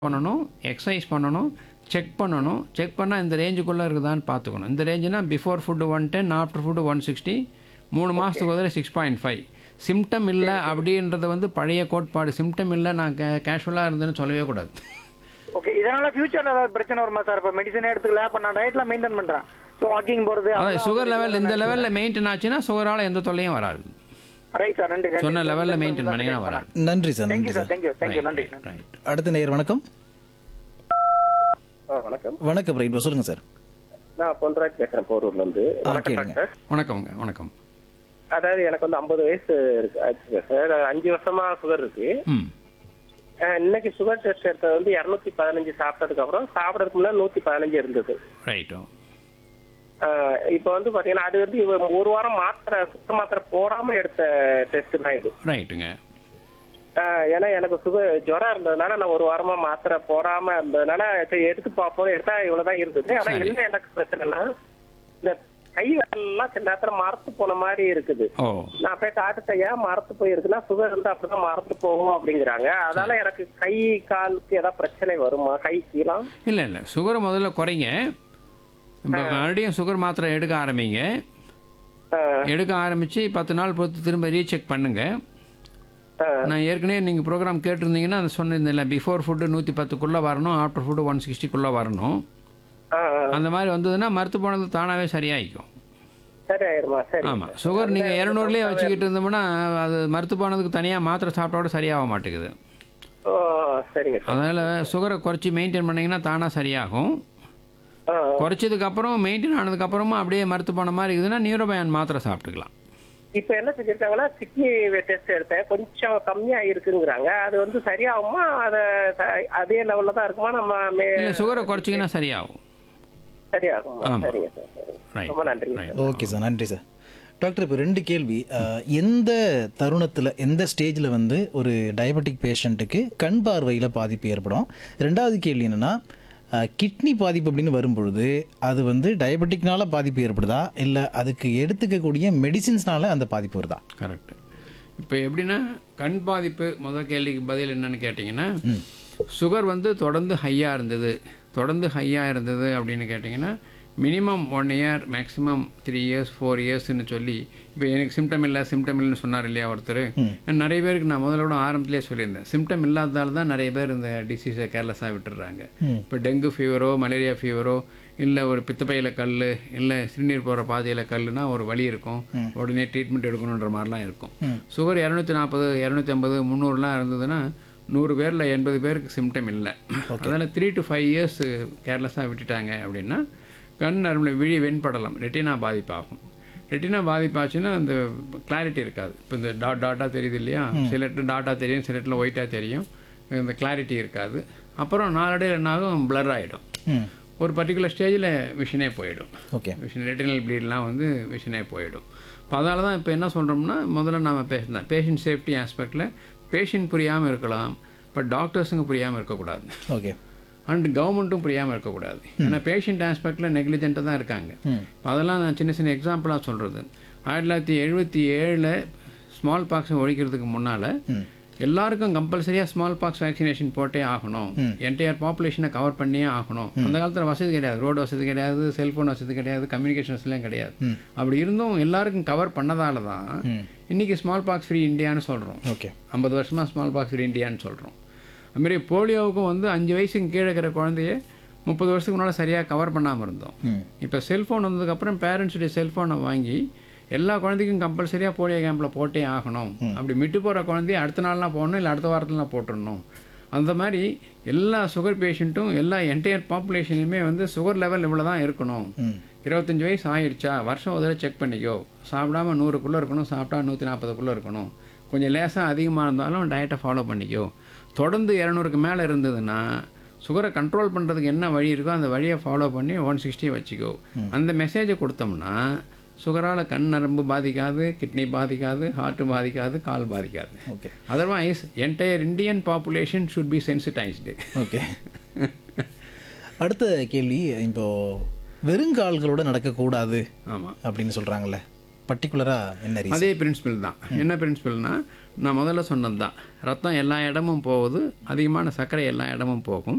பண்ணணும் எக்ஸசைஸ் பண்ணணும் செக் பண்ணணும் செக் பண்ணால் இந்த ரேஞ்சுக்குள்ளே இருக்குதான்னு பார்த்துக்கணும் இந்த ரேஞ்சுனா before food one ten after food one sixty மூணு மாதத்துக்கு ஒரு சிக்ஸ் பாயிண்ட் ஃபைவ் சிம்டம் இல்லை அப்படின்றது வந்து பழைய கோட்பாடு சிம்டம் இல்லை நான் கே கேஷுவலாக இருந்தேன்னு சொல்லவே கூடாது ஓகே இதனால ஃபியூச்சர்ல ஏதாவது பிரச்சனை வருமா சார் இப்போ மெடிசனே எடுத்துக்கல இப்போ நான் டயட்ல மெயின்டைன் பண்றேன் ஸோ வாக்கிங் போறது அதான் சுகர் லெவல் இந்த லெவலில் மெயின்டைன் ஆச்சுன்னா சுகரால் எந்த தொல்லையும் வராது ரைட் சார் நன்றி நன்றி சொன்ன லெவலில் மெயின்டைன் பண்ணிங்கன்னா வராது நன்றி சார் தேங்க்யூ நன்றி சார் சார் தேங்க்யூ தேங்க்யூ நன்றி ரைட் அடுத்த நேயர் வணக்கம் ஆ, வணக்கம் வணக்கம் ரைட் சொல்லுங்க சார் நான் பொன்ராஜ் பேசுறேன் போரூர்ல இருந்து ஆ, வணக்கம் கேளுங்க. டாக்டர் வணக்கம்ங்க வணக்கம் அதாவது எனக்கு வந்து ஐம்பது வயசு இருக்கு ஆச்சுங்க சார் அஞ்சு வருஷமா சுகர் இருக்கு ம் ஆ, இன்னைக்கு சுகர் டெஸ்ட் எடுத்தது வந்து இரநூத்தி பதினஞ்சு சாப்பிட்டதுக்கு அப்புறம் சாப்பிடறதுக்கு முன்னாடி நூத்தி பதினஞ்சு இருந்தது ரைட்டோ ஆ, இப்போ வந்து பாத்தீங்கன்னா அது வந்து இவ ஒரு வாரம் மாத்திரை சுத்த மாத்திரை போடாம எடுத்த டெஸ்ட் தான் இது ரைட்டுங்க ஆ, ஏன்னா எனக்கு சுகர் ஜுரம் இருந்ததுனால நான் ஒரு வாரமா மாத்திரை போடாம இருந்ததுனால சரி எடுத்து பார்ப்போம் எடுத்தா இவ்வளவுதான் இருந்தது ஆனா சரி. என்ன எனக்கு பிரச்சனைனா இந்த கை எல்லாம் சில நேரத்துல மரத்து போன மாதிரி இருக்குது ஓ நான் போய் டாக்டர் ஏன் மரத்து போயிருக்குன்னா சுகர் இருந்து அப்படிதான் மரத்து போகும் அப்படிங்கிறாங்க அதனால எனக்கு கை காலுக்கு ஏதாவது பிரச்சனை வருமா கை கீழாம் இல்லை இல்லை சுகரை முதல்ல குறைங்க இப்போ மறுபடியும் சுகர் மாத்திரை எடுக்க ஆரம்பிங்க எடுக்க ஆரம்பித்து பத்து நாள் பொறுத்து திரும்ப ரீசெக் பண்ணுங்க நான் ஏற்கனவே நீங்கள் ப்ரோக்ராம் கேட்டிருந்தீங்கன்னா அதை சொன்னிருந்தில்ல பிஃபோர் ஃபுட்டு நூற்றி பத்துக்குள்ளே வரணும் ஆஃப்டர் ஃபுட்டு ஒன் சிக்ஸ்டிக்குள்ளே வரணும் அந்த மாதிரி வந்ததுன்னா மறுத்து போனது தானாகவே சரியாயிக்கும் சரி ஆயிருமா சரி ஆமாம் சுகர் நீங்கள் இரநூறுலேயே வச்சுக்கிட்டு இருந்தோம்னா அது மறுத்து போனதுக்கு தனியாக மாத்திரை சாப்பிட்டோட சரியாக மாட்டேங்குது ஓ சரிங்க சார் அதனால் சுகரை குறைச்சி மெயின்டைன் பண்ணிங்கன்னா தானாக சரியாகும் ஆ, குறைச்சதுக்கு அப்புறம் மெயின்டைன் ஆனதுக்கு அப்புறமா அப்படியே மறுத்து போன மாதிரி இருக்குதுன்னா நியூரோபயான் மாத்திரை சாப்பிட்டுக்கலாம் இப்ப என்ன செஞ்சிருக்காங்கன்னா கிட்னி டெஸ்ட் எடுத்தேன் கொஞ்சம் கம்மியா இருக்குங்கிறாங்க அது வந்து சரியாகுமா அத ச- அதே லெவல்ல தான் இருக்குமா நம்ம மே- இல்லை சுகரை குறைச்சிங்கன்னா சரியாகும் சரியாகுமா ஆமா. சரிங்க சார் சரிங்க. ரைட் ரொம்ப நன்றிங்க ரைட் ஓகே சார் நன்றி சார் டாக்டர் இப்போ ரெண்டு கேள்வி அஹ், எந்த தருணத்தில் எந்த ஸ்டேஜில் வந்து ஒரு டயபெட்டிக் பேஷண்ட்டுக்கு கண் பார்வையில் பாதிப்பு ஏற்படும் ரெண்டாவது கேள்வி என்னென்னா கிட்னி பாதிப்பு அப்படின்னு வரும்பொழுது அது வந்து டயபெட்டிக்னால பாதிப்பு ஏற்படுதா இல்லை அதுக்கு எடுத்துக்கக்கூடிய மெடிசின்ஸ்னால அந்த பாதிப்பு வருதா கரெக்ட் இப்போ எப்படின்னா கண் பாதிப்பு முதல் கேள்விக்கு பதில் என்னன்னு கேட்டிங்கன்னா சுகர் வந்து தொடர்ந்து ஹையாக இருந்தது தொடர்ந்து ஹையாக இருந்தது அப்படின்னு கேட்டிங்கன்னா minimum one year maximum three years four இயர்ஸ்னு சொல்லி இப்போ எனக்கு சிம்டம் இல்லை சிம்டம் இல்லைன்னு சொன்னார் இல்லையா ஒருத்தர் நிறைய பேருக்கு நான் முதல்ல கூட ஆரம்பத்திலே சொல்லியிருந்தேன் சிம்டம் இல்லாததால தான் நிறைய பேர் இந்த டிசீஸை கேர்லெஸ்ஸாக விட்டுடுறாங்க இப்போ டெங்கு ஃபீவரோ மலேரியா ஃபீவரோ இல்லை ஒரு பித்தப்பையில் கல் இல்லை சிறுநீர் போகிற பாதையில் கல்லுனா ஒரு வலி இருக்கும் உடனே ட்ரீட்மெண்ட் எடுக்கணுன்ற மாதிரிலாம் இருக்கும் சுகர் இரநூத்தி நாற்பது இரநூத்தி ஐம்பது முந்நூறுலாம் இருந்ததுன்னா நூறு பேரில் எண்பது பேருக்கு சிம்டம் இல்லை அதனால் த்ரீ டு ஃபைவ் இயர்ஸ் கேர்லெஸ்ஸாக விட்டுட்டாங்க அப்படின்னா கண் நரம்பில் விழி வெண்படலாம் ரெட்டினா பாதிப்பாகும் ரெட்டினா பாதிப்பாச்சுன்னா அந்த கிளாரிட்டி இருக்காது இப்போ இந்த டாட் டாட்டாக தெரியுது இல்லையா சில இடத்துல டாட்டாக தெரியும் சில இடத்துல ஒயிட்டாக தெரியும் இந்த கிளாரிட்டி இருக்காது அப்புறம் நாளடைவில் என்ன ஆகும் பிளர் ஆகிடும் ம் ஒரு பர்டிகுலர் ஸ்டேஜில் விஷனே போயிடும் ஓகே விஷன் ரெட்டினல் ப்ளீட்லாம் வந்து விஷனே போயிடும் இப்போ அதால தான் இப்போ என்ன சொல்கிறோம்னா முதல்ல நம்ம பேசலாம் பேஷண்ட் சேஃப்டி ஆஸ்பெக்டில் பேஷண்ட் புரியாமல் இருக்கலாம் பட் டாக்டர்ஸுங்க புரியாமல் இருக்கக்கூடாது ஓகே அண்ட் கவர்மெண்ட்டும் புரியாமல் இருக்கக்கூடாது ஏன்னா பேஷண்ட் ஆஸ்பெக்டில் நெக்லிஜென்ட்டாக தான் இருக்காங்க இப்ப அதெல்லாம் நான் சின்ன சின்ன எக்ஸாம்பிளாக சொல்கிறது ஆயிரத்தி தொள்ளாயிரத்தி எழுபத்தி ஏழில் ஸ்மால் பாக்ஸை ஒழிக்கிறதுக்கு முன்னால் எல்லாருக்கும் கம்பல்சரியாக ஸ்மால் பாக்ஸ் வேக்சினேஷன் போட்டே ஆகணும் என்டையர் பாப்புலேஷனை கவர் பண்ணியே ஆகணும் அந்த காலத்தில் வசதி கிடையாது ரோடு வசதி கிடையாது செல்ஃபோன் வசதி கிடையாது கம்யூனிகேஷன் வசதிலாம் கிடையாது அப்படி இருந்தும் எல்லாருக்கும் கவர் பண்ணதால தான் இன்னைக்கு ஸ்மால் பாக்ஸ் ஃப்ரீ இந்தியான்னு சொல்கிறோம் ஓகே ஐம்பது வருஷமாக ஸ்மால் பாக்ஸ் ஃப்ரீ இந்தியான்னு சொல்கிறோம் அதுமாரி போலியோவுக்கும் வந்து அஞ்சு வயசுக்கு கீழே இருக்கிற குழந்தைய முப்பது வருஷத்துக்கு முன்னால் சரியாக கவர் பண்ணாமல் இருந்தோம் இப்போ செல்ஃபோன் வந்ததுக்கப்புறம் பேரண்ட்ஸுடைய செல்ஃபோனை வாங்கி எல்லா குழந்தைக்கும் கம்பல்சரியாக போலியோ கேம்பில் போட்டே ஆகணும் அப்படி விட்டு போகிற குழந்தைய அடுத்த நாள்லாம் போடணும் இல்லை அடுத்த வாரத்துலாம் போட்டுடணும் அந்த மாதிரி எல்லா சுகர் பேஷண்ட்டும் எல்லா என்டையர் பாப்புலேஷனுமே வந்து சுகர் லெவல் இவ்வளோ தான் இருக்கணும் இருபத்தஞ்சி வயசு ஆயிடுச்சா வருஷம் ஒரு தடவை செக் பண்ணிக்கோ சாப்பிடாம நூறுக்குள்ளே இருக்கணும் சாப்பிட்டா நூற்றி நாற்பதுக்குள்ளே இருக்கணும் கொஞ்சம் லேசாக அதிகமாக இருந்தாலும் டயட்டை ஃபாலோ பண்ணிக்கோ தொடர்ந்து இரநூறுக்கு மேலே இருந்ததுன்னா சுகரை கண்ட்ரோல் பண்ணுறதுக்கு என்ன வழி இருக்கோ அந்த வழியை ஃபாலோ பண்ணி ஒன் சிக்ஸ்டி வச்சுக்கோ அந்த மெசேஜை கொடுத்தோம்னா சுகரால் கண் நரம்பு பாதிக்காது கிட்னி பாதிக்காது ஹார்ட் பாதிக்காது கால் பாதிக்காது okay otherwise entire Indian population should be sensitised okay அடுத்த கேள்வி இப்போ வெறுங்கால்களோட நடக்கக்கூடாது ஆமாம் அப்படின்னு சொல்கிறாங்கல்ல பர்டிகுலராக என்ன ரீசன் அதே பிரின்சிபல் தான் என்ன பிரின்சிபல்னா நான் முதல்ல சொன்னது தான் ரத்தம் எல்லா இடமும் போகுது அதிகமான சர்க்கரை எல்லா இடமும் போகும்